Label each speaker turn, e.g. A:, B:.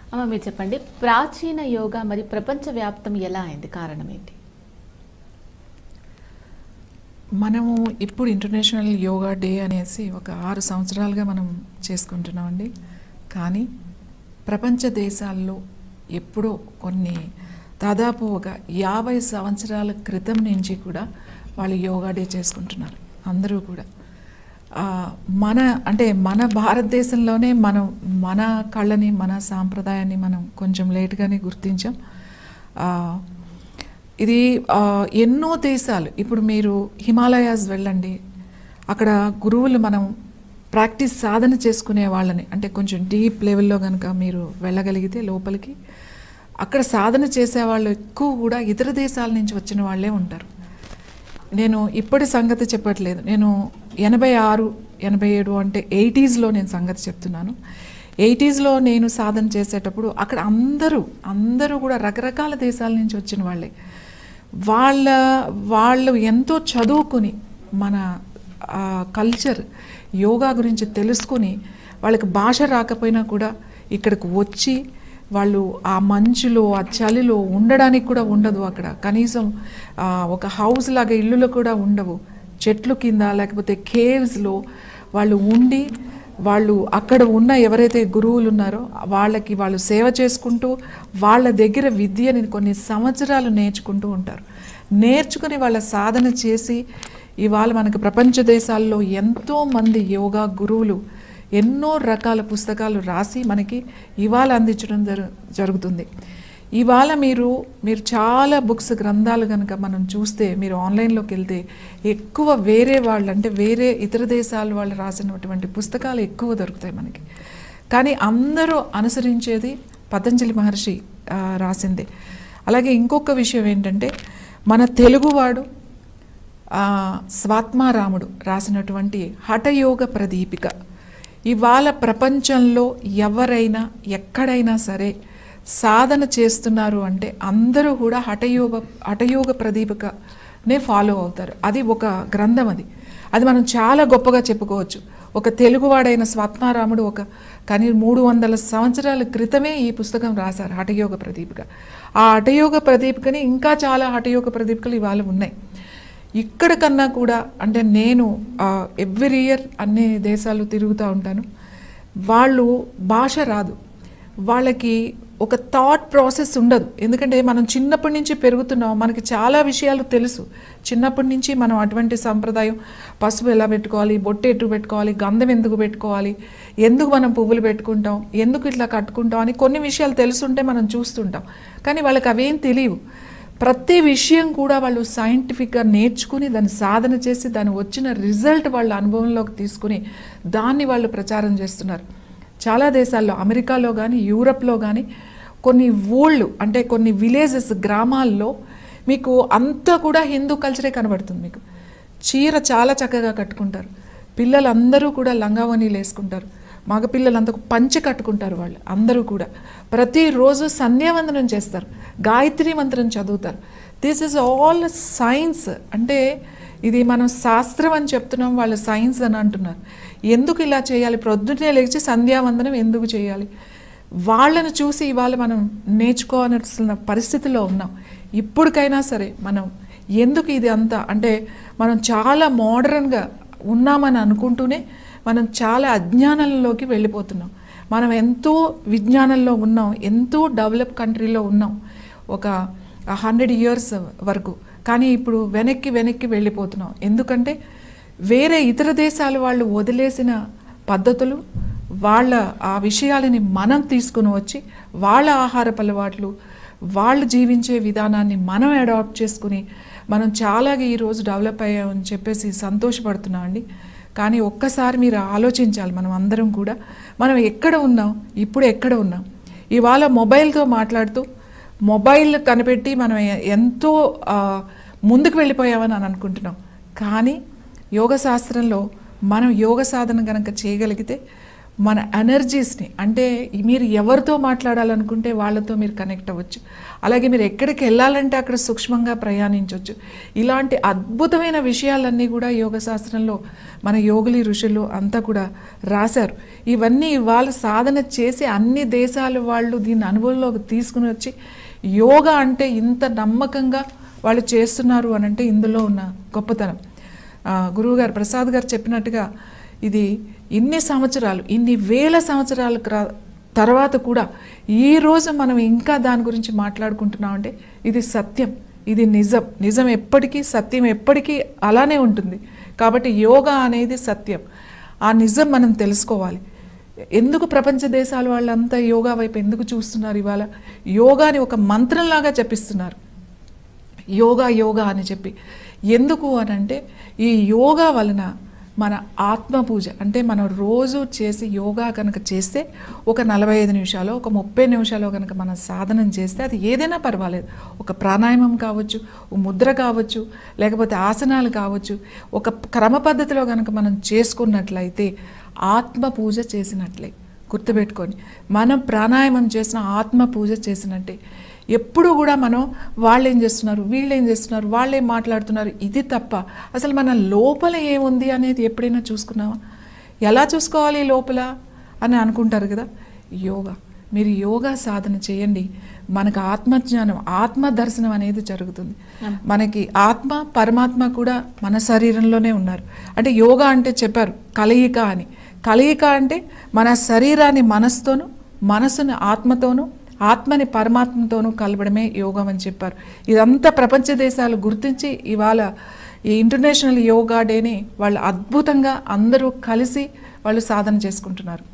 A: అమ్మ మీరు చెప్పండి ప్రాచీన యోగా మరి ప్రపంచవ్యాప్తం ఎలా అయింది కారణం ఏంటి
B: మనము ఇప్పుడు ఇంటర్నేషనల్ యోగా డే అనేసి ఒక ఆరు సంవత్సరాలుగా మనం చేసుకుంటున్నామండి కానీ ప్రపంచ దేశాల్లో ఎప్పుడో కొన్ని దాదాపు ఒక యాభై సంవత్సరాల క్రితం నుంచి కూడా వాళ్ళు యోగా డే చేసుకుంటున్నారు అందరూ కూడా ఆ, మన అంటే మన భారతదేశంలోనే మనం మన కళని మన సాంప్రదాయాన్ని మనం కొంచెం లేట్గానే గుర్తించాం ఆ, ఇది ఆ, ఎన్నో దేశాలు ఇప్పుడు మీరు హిమాలయాస్ వెళ్ళండి అక్కడ గురువులు మనం ప్రాక్టీస్ సాధన చేసుకునే వాళ్ళని అంటే కొంచెం డీప్ లెవెల్లో కనుక మీరు వెళ్ళగలిగితే లోపలికి అక్కడ సాధన చేసే వాళ్ళు ఎక్కువ కూడా ఇతర దేశాల నుంచి వచ్చిన వాళ్ళే ఉంటారు నేను ఇప్పటి సంగతి చెప్పట్లేదు నేను ఎనభై ఆరు ఎనభై ఏడు అంటే ఎయిటీస్లో నేను సంగతి చెప్తున్నాను ఎయిటీస్లో నేను సాధన చేసేటప్పుడు అక్కడ అందరూ అందరూ కూడా రకరకాల దేశాల నుంచి వచ్చిన వాళ్ళే వాళ్ళ వాళ్ళు ఎంతో చదువుకుని మన కల్చర్ యోగా గురించి తెలుసుకుని వాళ్ళకి భాష రాకపోయినా కూడా ఇక్కడికి వచ్చి వాళ్ళు ఆ మంచులో ఆ చలిలో ఉండడానికి కూడా ఉండదు అక్కడ కనీసం ఆ, ఒక హౌస్ లాగా ఇల్లులు కూడా ఉండవు చెట్లు కింద లేకపోతే కేవ్స్లో వాళ్ళు ఉండి వాళ్ళు అక్కడ ఉన్న ఎవరైతే గురువులు ఉన్నారో వాళ్ళకి వాళ్ళు సేవ చేసుకుంటూ వాళ్ళ దగ్గర విద్యని కొన్ని సంవత్సరాలు నేర్చుకుంటూ ఉంటారు నేర్చుకుని వాళ్ళ సాధన చేసి ఇవాళ మనకు ప్రపంచ దేశాల్లో ఎంతో మంది యోగా గురువులు ఎన్నో రకాల పుస్తకాలు రాసి మనకి ఇవాళ అందించడం జరు జరుగుతుంది ఇవాళ మీరు మీరు చాలా బుక్స్ గ్రంథాలు కనుక మనం చూస్తే మీరు ఆన్లైన్లోకి వెళ్తే ఎక్కువ వేరే వాళ్ళు అంటే వేరే ఇతర దేశాల వాళ్ళు రాసినటువంటి పుస్తకాలు ఎక్కువ దొరుకుతాయి మనకి కానీ అందరూ అనుసరించేది పతంజలి మహర్షి ఆ, రాసిందే అలాగే ఇంకొక విషయం ఏంటంటే మన తెలుగువాడు ఆ, స్వాత్మారాముడు రాసినటువంటి హఠయోగ ప్రదీపిక ఇవాళ ప్రపంచంలో ఎవరైనా ఎక్కడైనా సరే సాధన చేస్తున్నారు అంటే అందరూ కూడా హఠయోగ హఠయోగ ప్రదీపికనే ఫాలో అవుతారు అది ఒక గ్రంథం అది అది మనం చాలా గొప్పగా చెప్పుకోవచ్చు ఒక తెలుగువాడైన స్వాత్మారాముడు ఒక కానీ మూడు వందల సంవత్సరాల క్రితమే ఈ పుస్తకం రాశారు హఠయోగ ప్రదీపిక ఆ హఠయోగ ప్రదీపికని ఇంకా చాలా హఠయోగ ప్రదీపికలు ఇవాళ ఉన్నాయి ఇక్కడ కన్నా కూడా అంటే నేను ఎవ్రీ ఇయర్ అన్ని దేశాలు తిరుగుతూ ఉంటాను వాళ్ళు భాష రాదు వాళ్ళకి ఒక థాట్ ప్రాసెస్ ఉండదు ఎందుకంటే మనం చిన్నప్పటి నుంచి పెరుగుతున్నాం మనకి చాలా విషయాలు తెలుసు చిన్నప్పటి నుంచి మనం అటువంటి సంప్రదాయం పసుపు ఎలా పెట్టుకోవాలి బొట్టు ఎటు పెట్టుకోవాలి గంధం ఎందుకు పెట్టుకోవాలి ఎందుకు మనం పువ్వులు పెట్టుకుంటాం ఎందుకు ఇట్లా కట్టుకుంటాం అని కొన్ని విషయాలు తెలుసుంటే మనం చూస్తుంటాం కానీ వాళ్ళకి అవేం తెలియవు ప్రతి విషయం కూడా వాళ్ళు సైంటిఫిక్గా నేర్చుకుని దాన్ని సాధన చేసి దాని వచ్చిన రిజల్ట్ వాళ్ళ అనుభవంలోకి తీసుకుని దాన్ని వాళ్ళు ప్రచారం చేస్తున్నారు చాలా దేశాల్లో అమెరికాలో కానీ యూరప్లో కానీ కొన్ని ఊళ్ళు అంటే కొన్ని విలేజెస్ గ్రామాల్లో మీకు అంతా కూడా హిందూ కల్చరే కనబడుతుంది మీకు చీర చాలా చక్కగా కట్టుకుంటారు పిల్లలందరూ కూడా లంగావనీలు వేసుకుంటారు మగ పిల్లలంతా పంచె కట్టుకుంటారు వాళ్ళు అందరూ కూడా ప్రతిరోజు సంధ్యావందనం చేస్తారు గాయత్రి మంత్రం చదువుతారు దిస్ ఇస్ ఆల్ సైన్స్ అంటే ఇది మనం శాస్త్రం అని చెప్తున్నాం వాళ్ళు సైన్స్ అని అంటున్నారు ఎందుకు ఇలా చేయాలి ప్రొద్దునే లేచి సంధ్యావందనం ఎందుకు చేయాలి వాళ్ళను చూసి ఇవాళ మనం నేర్చుకోవాల్సిన పరిస్థితిలో ఉన్నాం ఇప్పటికైనా సరే మనం ఎందుకు ఇది అంతా అంటే మనం చాలా మోడర్న్గా ఉన్నామని అనుకుంటూనే మనం చాలా అజ్ఞానంలోకి వెళ్ళిపోతున్నాం మనం ఎంతో విజ్ఞానంలో ఉన్నాం ఎంతో డెవలప్ కంట్రీలో ఉన్నాం ఒక హండ్రెడ్ ఇయర్స్ వరకు కానీ ఇప్పుడు వెనక్కి వెనక్కి వెళ్ళిపోతున్నాం ఎందుకంటే వేరే ఇతర దేశాల వాళ్ళు వదిలేసిన పద్ధతులు వాళ్ళ ఆ విషయాలని మనం తీసుకుని వచ్చి వాళ్ళ ఆహారపు అలవాట్లు వాళ్ళు జీవించే విధానాన్ని మనం అడాప్ట్ చేసుకుని మనం చాలాగా ఈరోజు డెవలప్ అయ్యామని చెప్పేసి సంతోషపడుతున్నాం అండి కానీ ఒక్కసారి మీరు ఆలోచించాలి మనం అందరం కూడా మనం ఎక్కడ ఉన్నాం ఇప్పుడు ఎక్కడ ఉన్నాం ఇవాళ మొబైల్తో మాట్లాడుతూ మొబైల్ కనిపెట్టి మనం ఎ- ఎంతో ఆ, ముందుకు వెళ్ళిపోయామని అని అనుకుంటున్నాం కానీ యోగ శాస్త్రంలో మనం యోగ సాధన కనుక చేయగలిగితే మన ఎనర్జీస్ని అంటే మీరు ఎవరితో మాట్లాడాలనుకుంటే వాళ్ళతో మీరు కనెక్ట్ అవ్వచ్చు అలాగే మీరు ఎక్కడికి వెళ్ళాలంటే అక్కడ సూక్ష్మంగా ప్రయాణించవచ్చు ఇలాంటి అద్భుతమైన విషయాలన్నీ కూడా యోగ శాస్త్రంలో మన యోగులి ఋషులు అంతా కూడా రాశారు ఇవన్నీ వాళ్ళు సాధన చేసి అన్ని దేశాల వాళ్ళు దీన్ని అనుభవంలోకి తీసుకుని వచ్చి యోగా అంటే ఇంత నమ్మకంగా వాళ్ళు చేస్తున్నారు అని అంటే ఇందులో ఉన్న గొప్పతనం ఆ, గురువుగారు ప్రసాద్ గారు చెప్పినట్టుగా ఇది ఇన్ని సంవత్సరాలు ఇన్ని వేల సంవత్సరాల క్ర- తర్వాత కూడా ఈ రోజు మనం ఇంకా దాని గురించి మాట్లాడుకుంటున్నామంటే ఇది సత్యం ఇది నిజం నిజం ఎప్పటికీ సత్యం ఎప్పటికీ అలానే ఉంటుంది కాబట్టి యోగా అనేది సత్యం ఆ నిజం మనం తెలుసుకోవాలి ఎందుకు ప్రపంచ దేశాల వాళ్ళంతా యోగా వైపు ఎందుకు చూస్తున్నారు ఇవాళ యోగాని ఒక మంత్రంలాగా చెప్పిస్తున్నారు యోగా యోగా అని చెప్పి ఎందుకు అని అంటే ఈ యోగా వలన మన ఆత్మ పూజ అంటే మనం రోజు చేసి యోగా కనుక చేస్తే ఒక నలభై ఐదు నిమిషాలు ఒక ముప్పై నిమిషాలు కనుక మనం సాధనం చేస్తే అది ఏదైనా పర్వాలేదు ఒక ప్రాణాయామం కావచ్చు ఒక ముద్ర కావచ్చు లేకపోతే ఆసనాలు కావచ్చు ఒక క్రమ పద్ధతిలో కనుక మనం చేసుకున్నట్లయితే ఆత్మ పూజ చేసినట్లే గుర్తుపెట్టుకొని మనం ప్రాణాయామం చేసిన ఆత్మ పూజ చేసినట్టే ఎప్పుడు కూడా మనం వాళ్ళు ఏం చేస్తున్నారు వీళ్ళు ఏం చేస్తున్నారు వాళ్ళు ఏం మాట్లాడుతున్నారు ఇది తప్ప అసలు మన లోపల ఏముంది అనేది ఎప్పుడైనా చూసుకున్నావా ఎలా చూసుకోవాలి లోపల అని అనుకుంటారు కదా యోగా మీరు యోగా సాధన చేయండి మనకు ఆత్మజ్ఞానం ఆత్మ దర్శనం అనేది జరుగుతుంది మనకి ఆత్మ పరమాత్మ కూడా మన శరీరంలోనే ఉన్నారు అంటే యోగా అంటే చెప్పారు కలయిక అని కలయిక అంటే మన శరీరాన్ని మనసుతోనూ మనసుని ఆత్మతోనూ ఆత్మని పరమాత్మతోనూ కలపడమే యోగం అని చెప్పారు ఇదంతా ప్రపంచ దేశాలు గుర్తించి ఇవాళ ఈ ఇంటర్నేషనల్ యోగా డేని వాళ్ళు అద్భుతంగా అందరూ కలిసి వాళ్ళు సాధన చేసుకుంటున్నారు